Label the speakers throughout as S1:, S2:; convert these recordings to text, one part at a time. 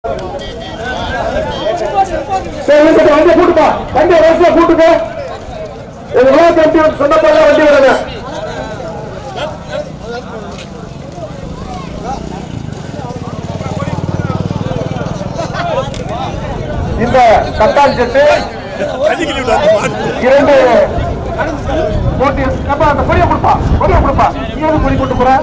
S1: சரி வந்துட்டு வண்டியை கூட்டுப்பா வண்டியை வரிசையா கூட்டுங்க உங்க உலக கம்பி சொன்ன போல வண்டி விடுங்க இந்த கட்டான் செட்டு இரண்டு போட்டி அப்ப அந்த பொடியை கொடுப்பா பொடியை கொடுப்பா நீ எது பொடி கொண்டு போற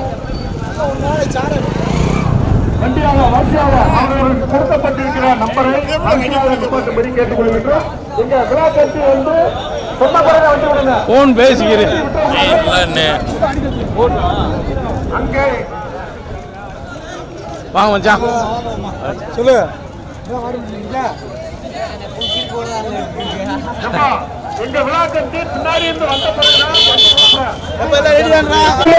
S1: வண்டியாக வரிசையாக அவர்களுக்கு கொடுக்கப்பட்டிருக்கிற நம்பரை வரிசையாக நிப்பாட்டும்படி கேட்டுக்கொள்கின்றோம் இங்க விழா கட்டி வந்து சொன்ன பிறகு வண்டி விடுங்க
S2: ஃபோன் பேசிக்கிறேன்
S1: அங்கே
S2: வாங்க மச்சான்
S1: எப்பா, எங்க விழா கட்டி பின்னாடி இருந்து வந்த பிறகுதான் வண்டி விடுங்க.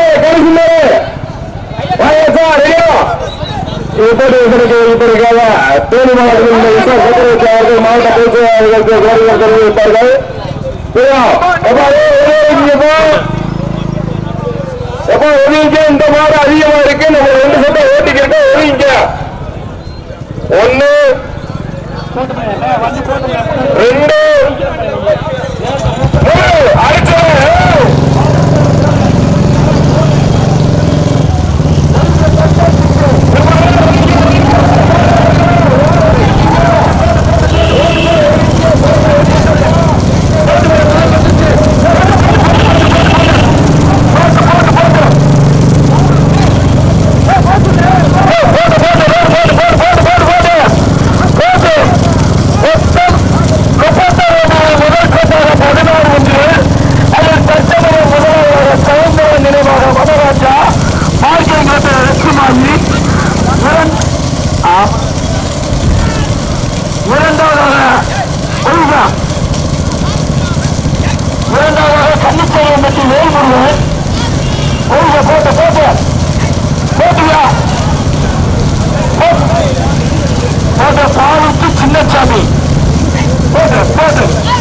S1: இப்படி இதற்கு இப்படிக்காக தேனி மாவட்டத்தில் உள்ள இஸ்லாம் சக்கரவர்த்தி அவர்கள் மாவட்ட பேச்சுவார்களுக்கு கோரிக்கை தெரிவித்தார்கள் ஐயா, அப்பா, ஏய், ஏய், இங்க போ. அப்பா, ஒதுங்க, இந்த மாடு அதிகமா இருக்கு நம்ம ரெண்டு சட்டை ஓட்டிக்கிட்டு ஒதுங்க ஒண்ணு ரெண்டு மூணு அடிச்சு இரண்டாவதாக கன்னிச்சேரி மற்றும் வேல்முருகன் போட்டு போட்டு போட்டு போட்டுயா போட்ட பாலுக்கு சின்னசாமி போட்டு போட்டு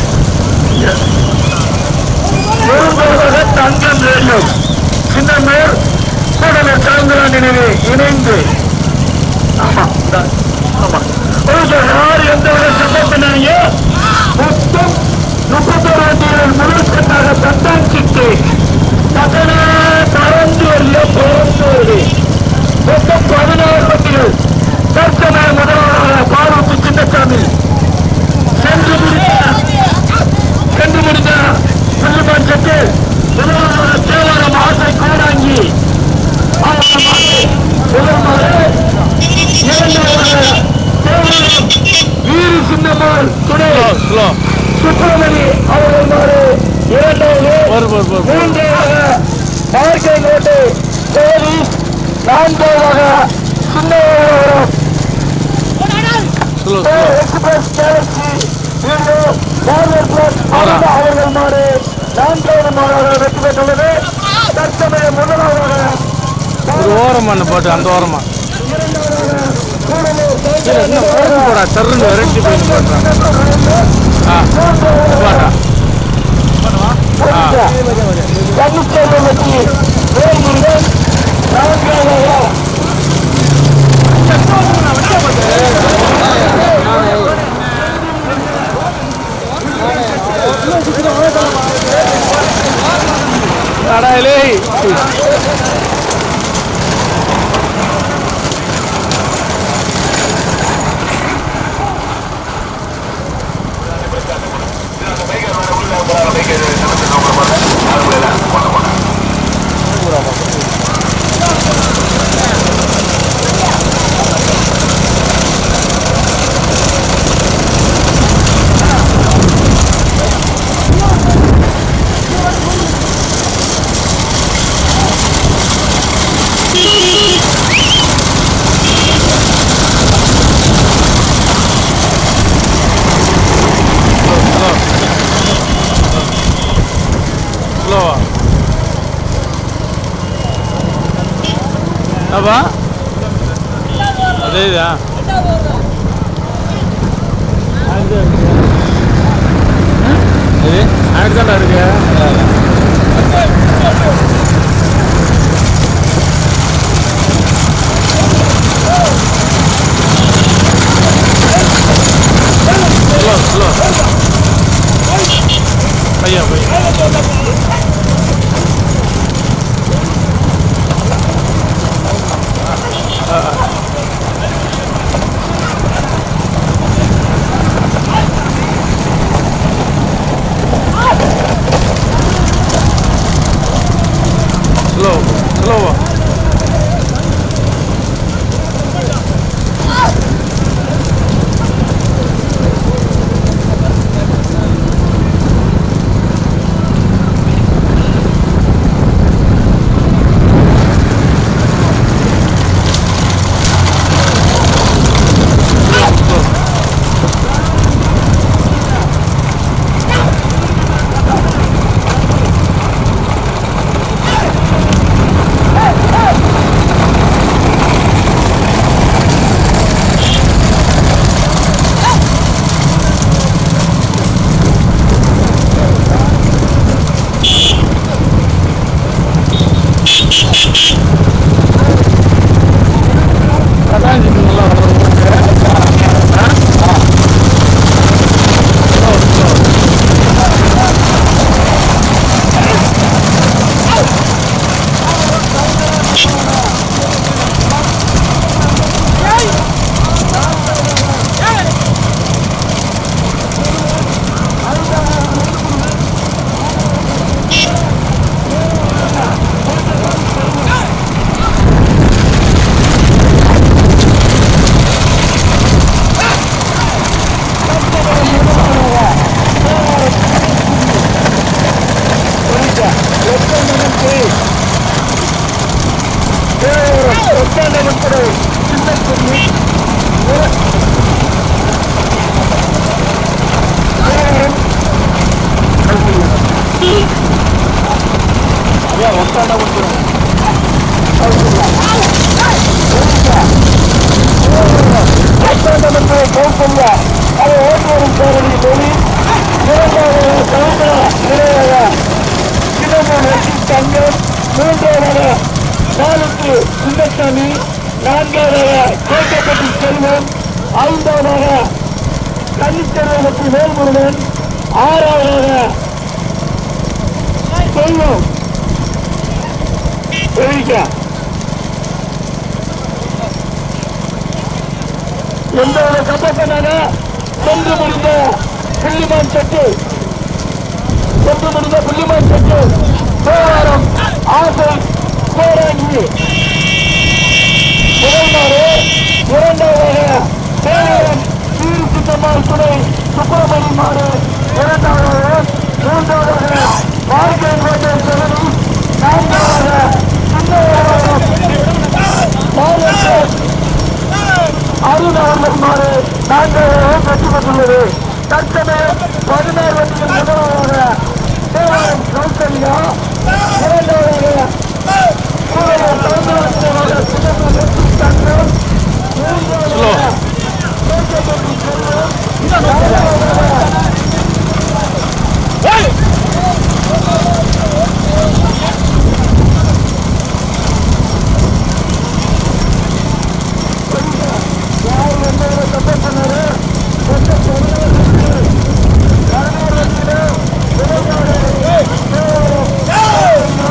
S1: மூன்றாவதாக தங்கம் வேண்டும் சின்னமேல் கூடலூர் கலந்துரா நினைவு இணைந்து ஆமா இந்த, ஆமா ஓகே யார் எந்த வித சப்போர்ட் பண்ணாங்க மொத்தம் முப்பத்தோரு வண்டிகள் முழு சென்றாக சட்டம் சிட்டு பக்கமே பறந்து வரல பறந்து வருது மொத்தம் பதினாறு வண்டிகள் தற்சமய முதல்வராக பாலூத்து சின்னசாமி சென்று முடித்த சென்று முடித்த புள்ளிமான் சட்டு முதல்வராக தேவாரம் ஆசை கோடாங்கி வீடு சின்னம்மாள் துணை
S2: ஸ்லோ
S1: சுப்பிரமணி அவர்கள் மாறு இரண்டாவது
S2: வரு வரு வரு
S1: மூன்றாவதாக பார்க்கை கோட்டை தேவி நான்காவதாக Chinnavaram
S2: slow slow
S1: express galaxy வீடு பார்வர் பிளஸ் அவர்கள் மாறு நான்காவது மாறாக வெற்றி பெற்றுள்ளது தற்சமய முதலாவதாக
S2: ஒரு ஓரமா என்ன போட்டு அந்த ஓரமா இல்ல, இன்னும் போட்டு போடா சருன்னு விரட்டி போய் போட்டுறாங்க ஆ போட்டா ஆ
S1: கன்னிச்சேரி வெற்றி வேல்முருகன் நான்காவதாக
S2: அடாயிலே ஸ்லோவா அப்பா அதேதா இது எனக்கு தான்டா இருக்கு
S1: ஐந்தாவதாக கன்னிச்சரவத்தி வேல்முருகன் ஆறாவதாக செல்வம் தெரிவிக்க எந்த ஒரு கப்பப்பனாக சென்று முடிந்த புள்ளிமான் சட்டு சென்று முடிந்த புள்ளிமான் சட்டு தேவாரம் ஆசை கோராங்கி முதல்மாறு இரண்டாவதாக தேவாரம் சீர் சித்தம்மாள் துணை சுப்பிரமணி மாறு இரண்டாவதாக மூன்றாவதாக வாழ்க்கை கோட்டை செவனி நான்காவதாக சின்னவரம் மாவட்டம் அருண் அவர்கள் மாறு நாங்கள் வெற்றி பெற்றுள்ளது தற்சமயம் பதினாறு வண்டிகள் முதலாவதாக தேவாரம் கௌசல்யா இரண்டாவதாக சூழலூர் சவுந்தரராஜனாக சிதம்பரம் தங்கம் மூன்றாவதாக கோட்டப்பட்டி செல்வம் நான்காவதாக யார் எந்தவித தப்பு பண்ணாரு கொண்ட பதினாறு பதினாறு வண்டியில விளையாடு தேவாரம்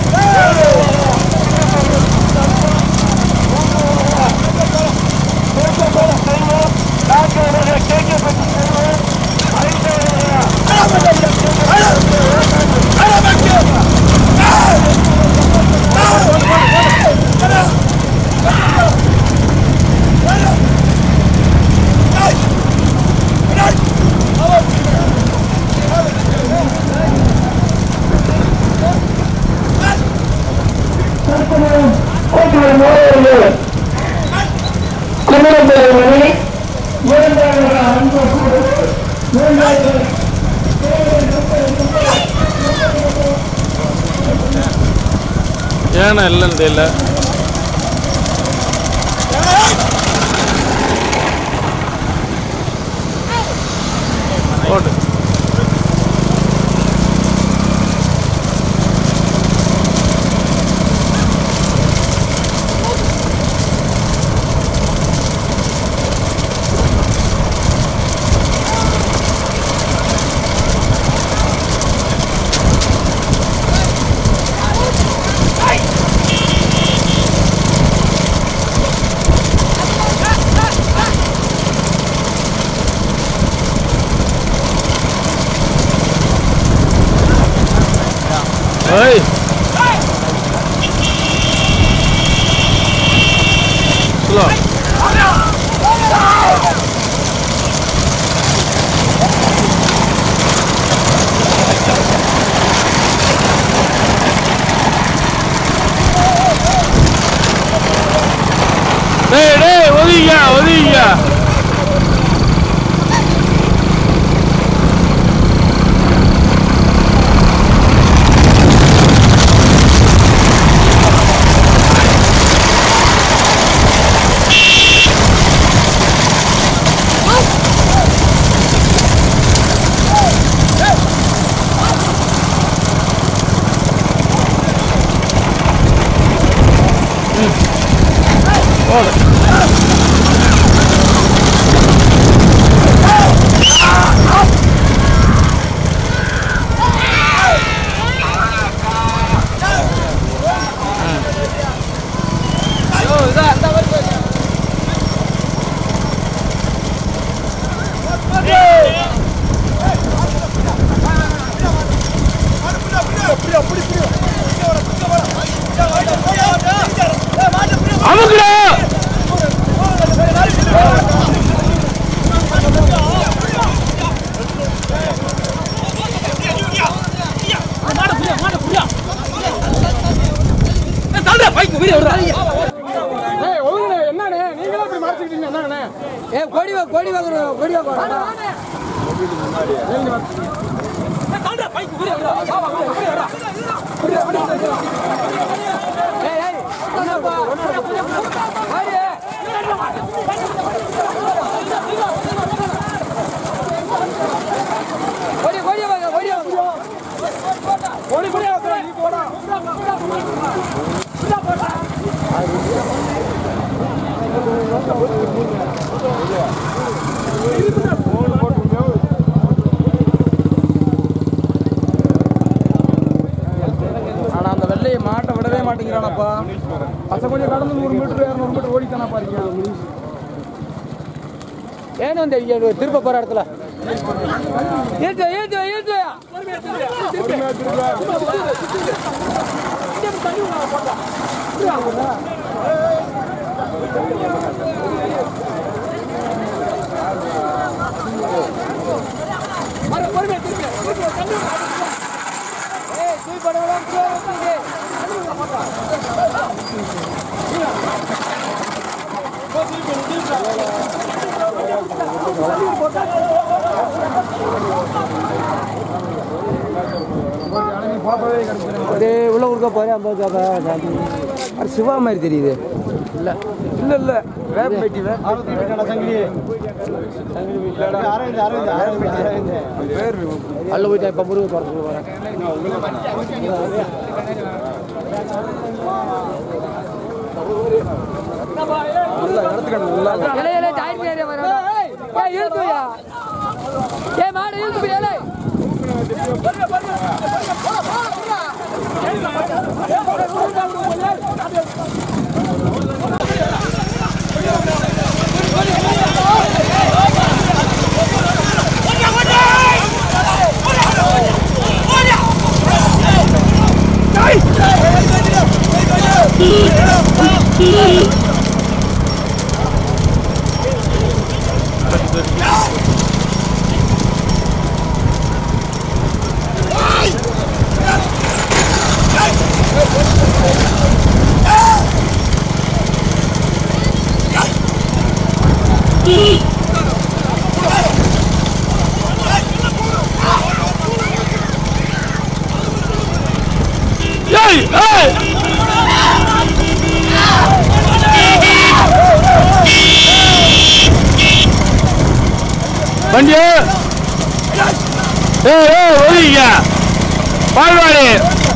S1: குமரபுரமணி இரண்டாவது அன்பு மூன்றாவது
S2: ஏன்னா இல்லைன்னு தெரியல போட்டு ஏய் ஸ்லோ டேய் டேய் ஒதுங்க ஒதுங்க போடு அமுக்குடா
S3: ஏ கொடி வா கொடி வாங்குறோம் கொடி வாங்குறோம் ஏய் ஏய் என்னப்பா வாடி கொடி கொடி வாங்க கொடி வாங்க கொடி கொடி வாங்க நீ போடா
S1: ஆ
S3: மாட்டேங்கிறானப்பா பசங்க கொஞ்சம் கடந்து நூறு மீட்டர் இரநூறு மீட்டர் ஓடித்தானா பாருங்க ஏன்னு வந்து இங்க திருப்ப போற இடத்துல ஏத்து ஏத்து ஏத்து அப்படியே உள்ள கொடுக்க போறேன் அது சிவா மாதிரி தெரியுது இல்ல இல்ல இல்ல வேப் பெட்டி அள்ள போயிட்டா இப்ப முருகன் போறதுக்கு போறேன்
S2: வண்டி ஏய் ஏய் ஒதுங்க பால்வாடி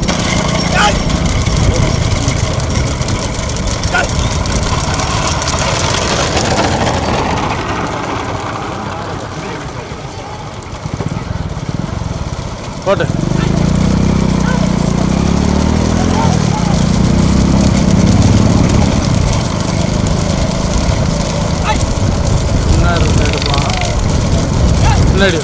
S2: போட்டு முன்னாடி எடுக்கலாம் முன்னாடி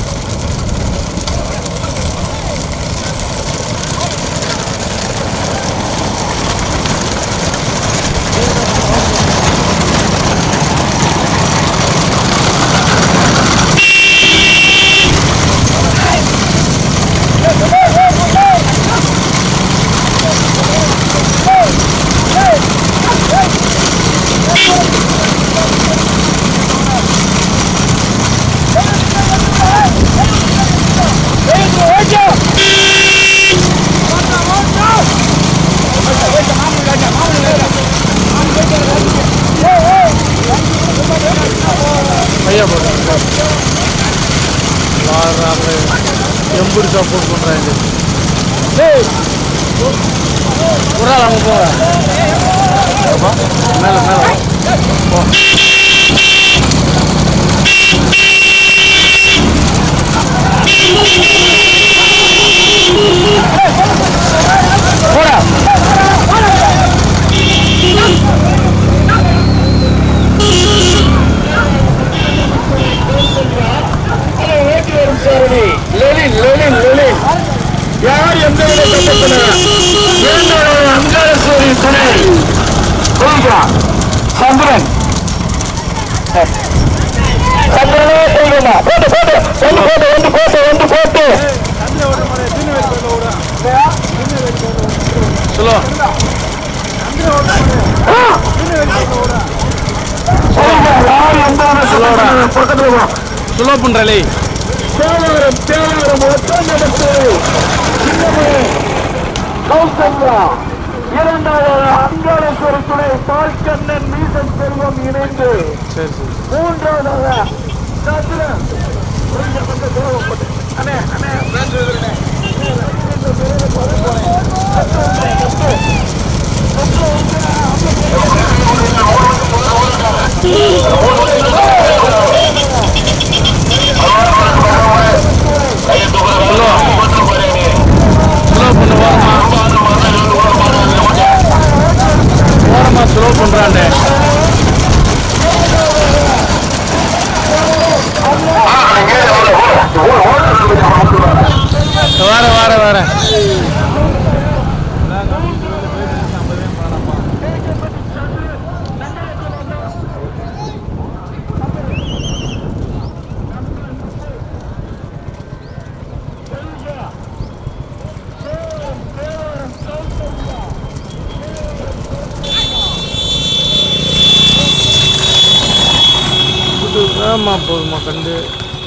S2: ஐயா போட்டு லாராங்க எம்புடி சப்போர்ட் பண்ணுறாங்க ஒரு நாள் அங்கே போகிறேன் மேலே மேலே போ போடா
S1: லெலின் லெலின் லெலின் யார் எந்த விட சட்டத்தினர் இரண்டாவது அங்காரேஸ்வரி துணை பூஜா சந்திரன் சந்திரனே செய்யுமா போட்டு போட்டு ஒன்று போட்டு ஒன்று போட்டு ஒன்று போட்டு
S2: சொல்லோ
S1: யார் எந்த விட சட்டத்தினர் பக்கத்துல வா.
S2: சொல்லோ பண்ணுறலே
S1: தேவாரம் தேவாரம் ஒற்றாம் இடத்து இன்னமே கௌசல்யா இரண்டாவது அங்காளேஸ்வரி துணை பால்கண்ணன் மீசன் செல்வம் இணைந்து
S2: சரி சரி
S1: மூன்றாவதாக சந்திரன் கொஞ்சம் கொஞ்சம் தேவைப்பட்டு அண்ணே அண்ணே
S2: சொல்லோ சொல்லோ பண்ண போகிறோமா வரேன் ஆமா போதுமா கண்டு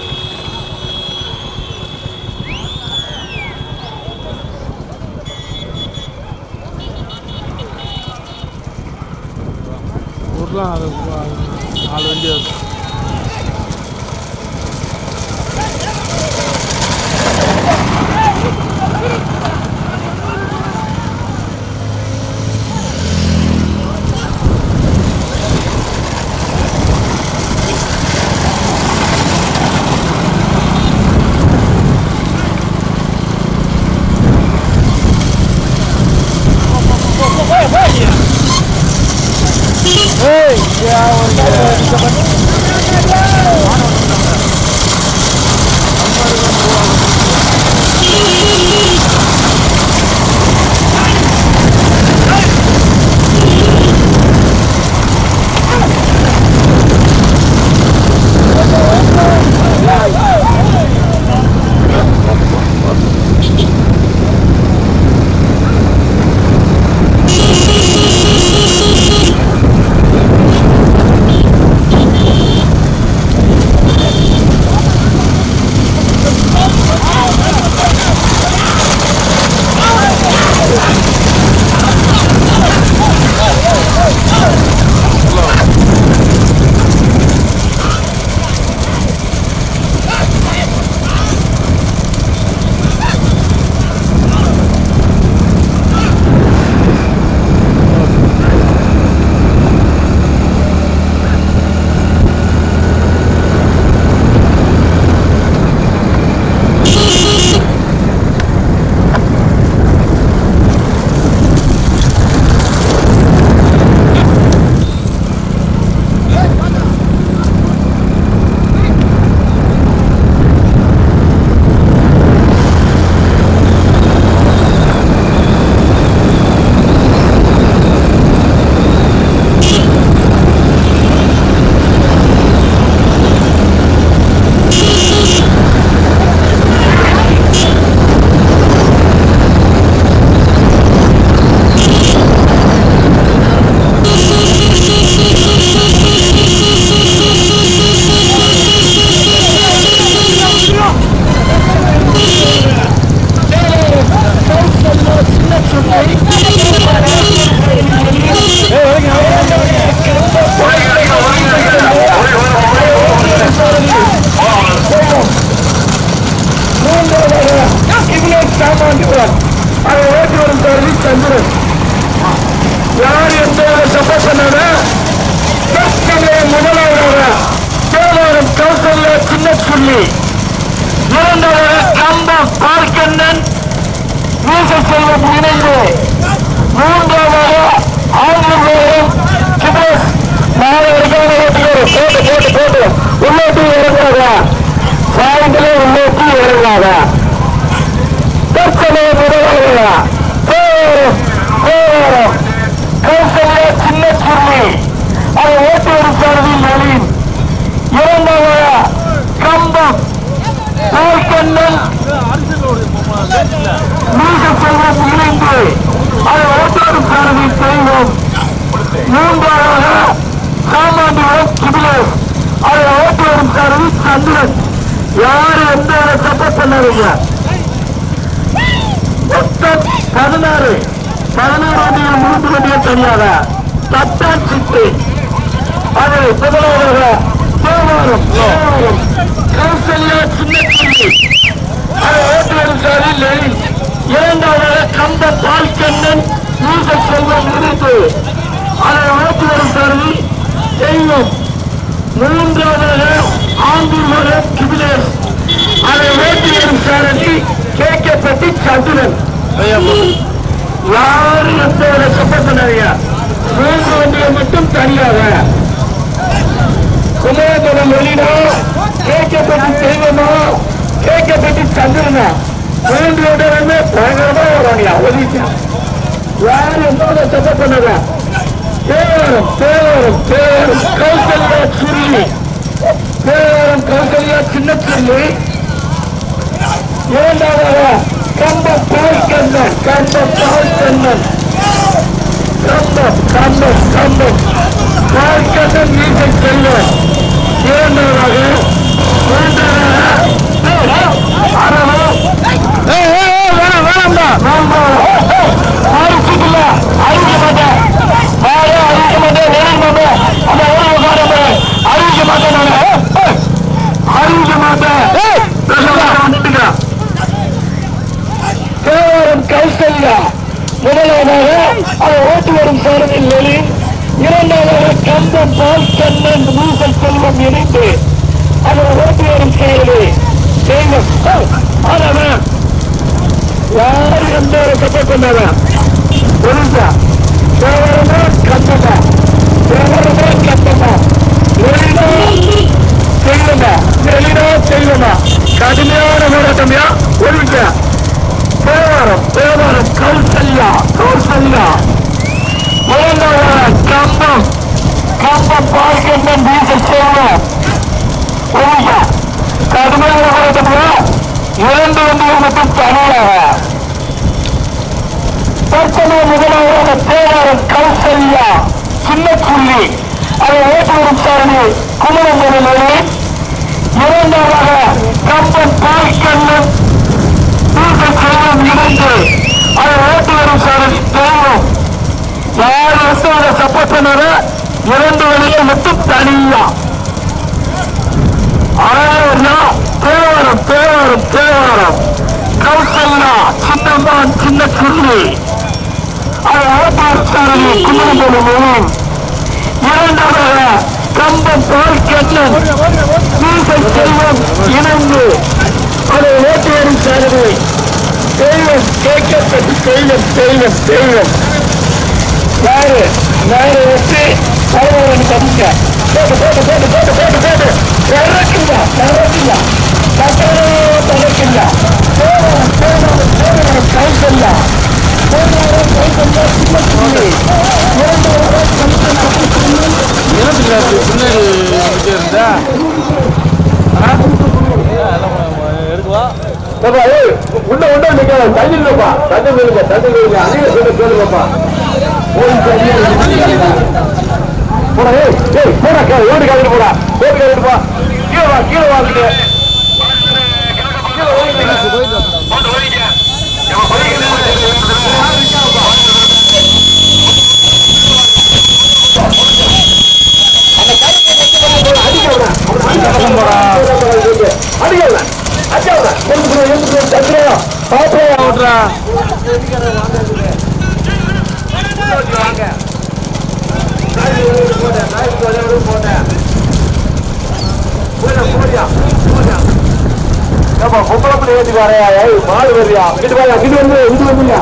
S2: ஊர்லாம் அது நாலு வண்டி வருது
S1: அதை ஓட்டி வரும் கருவி சந்திரன் யார் எந்த சப்போர்ட் பண்ணாங்க முதலாவதாக தேவாரம் கௌசல்யா சின்ன சொல்லி இரண்டாவது கம்ப பார்க்கண்ணன் வீசச்செல்வம் இணைந்து மூன்றாவது ஆங்கிலம் சுபேஷ் நாலு வரைக்கும் ஓட்டுகிறோம் போட்டு போட்டு போட்டு உள்ளோட்டி இறங்காதா சாயந்தரம் உள்ளோட்டி இறங்காதா தற்சமய முதலாவதா தேவாரம் தேவாரம் கௌசல்யா சின்ன சொல்லி அதை ஓட்டு வரும் சாரதியில் நளின் இரண்டாவது கம்பம் பார்க்கண்ணன் மீசச்செல்வம் இணைந்து அதை ஓட்டுவரும் சாரதி செய்வோம் மூன்றாவதாக சாமாண்டியம் கிபிலேஷ் அதை ஓட்டுவரும் சாரதி சந்திரன் யாரு எந்த சப்போர்ட் பண்ணாதீங்க மொத்தம் பதினாறு பதினாறு வண்டிகள் மூன்று வண்டிகள் தனியாக தட்டான் சிட்டு அது முதலாவதாக தேவாரம் தேவாரம் கௌசல்யா சின்ன சொல்லி அதை ஓட்டுவரும் சாரி லெனின் இரண்டாவதாக கந்த பால்கண்ணன் மூச செல்வம் இணைத்து அதை ஓட்டுவரும் சாரி தெய்வம் மூன்றாவதாக ஆந்தூர் கிபிலேஷ் அதை ஓட்டுவரும் சாரதி கேட்கப்பட்டு சந்திரன்
S2: ஐயா போதும்
S1: யாரும் எந்த ஒரு சப்போர்ட் பண்ணாதீங்க மூன்று வண்டியை மட்டும் தனியாக குமரகுலம் வெளியிடா கேட்கப்பட்டு தெய்வமா கேட்கப்பட்டு சந்திரனா மூன்று இடமே பயங்கரமா வராங்களா ஒதுக்கிட்டான் யாரும் எந்த சப்போர்ட் பண்ணல தேவரம் தேவரம் தேவரம் கௌசல்யா சுருளி தேவரம் கௌசல்யா சின்ன சுருளி இரண்டாவதாக கம்ப பால் கண்ணன் கம்ப பால் கண்ணன் கம்பம் கம்பம் கம்பம் பால் கண்ணன் நீச்சல் செல்வன் இரண்டாவதாக மூன்றாவதாக ஆறாவதாக
S2: ஏய் ஏய் ஏய், வேணாம் வேணாம்டா
S1: ஆறுக்குள்ள அறிவிக்க மாட்டேன் யாரே அறிவிக்க மாட்டேன் வெளியே மாட்டேன் அந்த ஊரை உட்கார அறிவிக்க மாட்டேன் நான் அறிவிக்க மாட்டேன் வந்துட்டுங்க தேவரம் கௌசல்யா முதலாவதாக அதை ஓட்டு வரும் சாரதில் வெளி இரண்டாவதாக கம்பம் பால் கண்ணன் மூசல் செல்வம் இணைந்து அதை ஓட்டு வரும் சாரதி தெய்வம் ஆனவன் யாரும் எந்த ஒரு சப்போர்ட் பண்ணாத புரிஞ்சா தேவரமா கம்பமா தேவரமா கம்பமா எளிதா செய்வமா எளிதா செய்வமா கடுமையான போராட்டம்யா ஒருங்க தேவாரம் தேவாரம் கௌசல்யா கௌசல்யா முதல்வர் கம்பம் கம்பம் பார்க்கின்ற வீசல் செய்வோம் ஒருங்க கடுமையான போராட்டம்யா இரண்டு வண்டிகள் மட்டும் தனியாக தற்சமய முதலாவதாக தேவாரம் கௌசல்யா சின்ன புள்ளி அதை ஓட்டுவரும் சாரணி குமரங்களிலே இரண்டாவதாக கம்பன் பாய்கண்ணன் தூக்கம் செல்வம் இணைந்து அதை ஓட்டுவரும் சாரணி தேவம் யார் வந்து அதை சப்போர்ட் பண்ணார இரண்டு வழியை மட்டும் தனியா ஆயிரம் தேவாரம் தேவாரம் தேவாரம் கௌசல்யா சின்னம்மான் சின்ன புள்ளி அதை ஓட்டாச்சாரணி குமரம்பலம் இரண்டாவதாக கம்பம் பால் கண்ணன் நீசல் செல்வம் இணைந்து அதை ஓட்டுவரும் சாரணி தெய்வம் கேட்கப்பட்டு தெய்வம் தெய்வம் தெய்வம் யாரு யாரு வச்சு பரவாயில்ல தப்பிக்க போட்டு போட்டு போட்டு போட்டு போட்டு போட்டு இறக்குங்க இறக்குங்க கட்டணோ தலைக்குங்க தேவரம் தேவரம் தேவரம் கைக்கல்ல தேவரம் கைக்கல்ல சின்ன புள்ளி இரண்டாவது
S2: எனக்கு அப்படி பின்னாடி வந்துட்டே இருந்தா
S1: பாப்பா, ஏய், உள்ள உள்ள நீங்க தண்ணி இல்லப்பா தண்ணி இல்லைங்க தண்ணி இல்லைங்க அதிக சொல்ல கேளுங்கப்பா போய் தண்ணி போடா ஏய் ஏய் போடா கே ஓடி காலிட்டு போடா ஓடி காலிட்டு போ கீழே வா கீழே வாங்கிட்டு அடிக்கல அடிக்கல பாப்பா
S2: ஓட்டுறா
S1: ஏப்பா பொம்பளை பிள்ளை ஏத்தி வரையா ஏய் மாடு வரியா கிட்ட வாயா கிட்ட வந்து இது வந்துயா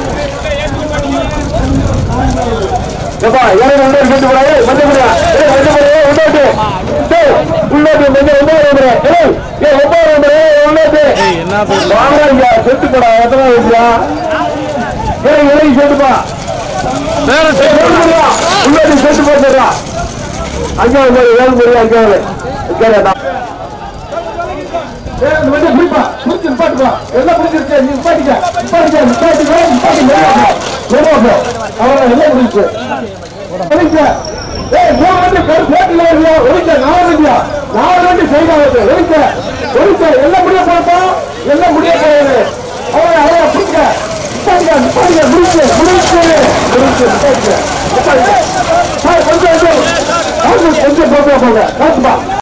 S1: ஏப்பா ஏன் உள்ள கேட்டு போடா ஏய் வந்து போடா ஏய் வந்து போடா ஏய் உள்ளாட்டு டேய் உள்ளாட்டு வந்து ஒன்பது வந்து ஏய் ஏய் ஒன்பது வந்து ஏய் உள்ளாட்டு
S2: ஏய் என்ன சொல்ற
S1: வாங்கடா செத்து போடா எத்தனை வயசுயா ஏய் ஏய் செத்துப்பா
S2: வேற
S1: ஏய்
S2: சைடு
S1: ஏழுமரியா உள்ளாட்டு செத்து போட்டுறா அஞ்சாவது மாதிரி ஏழுமரியா அஞ்சாவது கேடா ஏய், இந்த வண்டியை பிடிப்பா. பிடிச்சு நிப்பாட்டுப்பா. எல்லாம் பிடிச்சிருச்சு. நீ நிப்பாட்டிக்க. நிப்பாட்டிக்க, நிப்பாட்டிக்க, நிப்பாட்டி மெதுவா போ. மெதுவா போ. அவ்வளவுதான், எல்லாம் முடிஞ்சுச்சு. ஒழிக்க. ஏய், மூணு வண்டி கரு- பேட்டில வருவியா? ஒழிக்க, நாலு வண்டியா? நாலு வண்டி side ஆகுது. ஒழிக்க. ஒழிக்க. எல்லாம் முடிய போறப்பா. எல்லாம் முடிய போகுது. அவ்வளவுதான், அவ்வளவுதான், பிடிக்க. நிப்பாட்டிக்க, நிப்பாட்டிக்க. முடிச்சு, முடிச்சு. முடிச்சு, நிப்பாட்டிக்க. நிப்பாட்டிக்க. சார், கொஞ்சம், கொஞ்சம். கொஞ்சம், கொஞ்சம் போங்க, போங்க. காட்டுப்பா.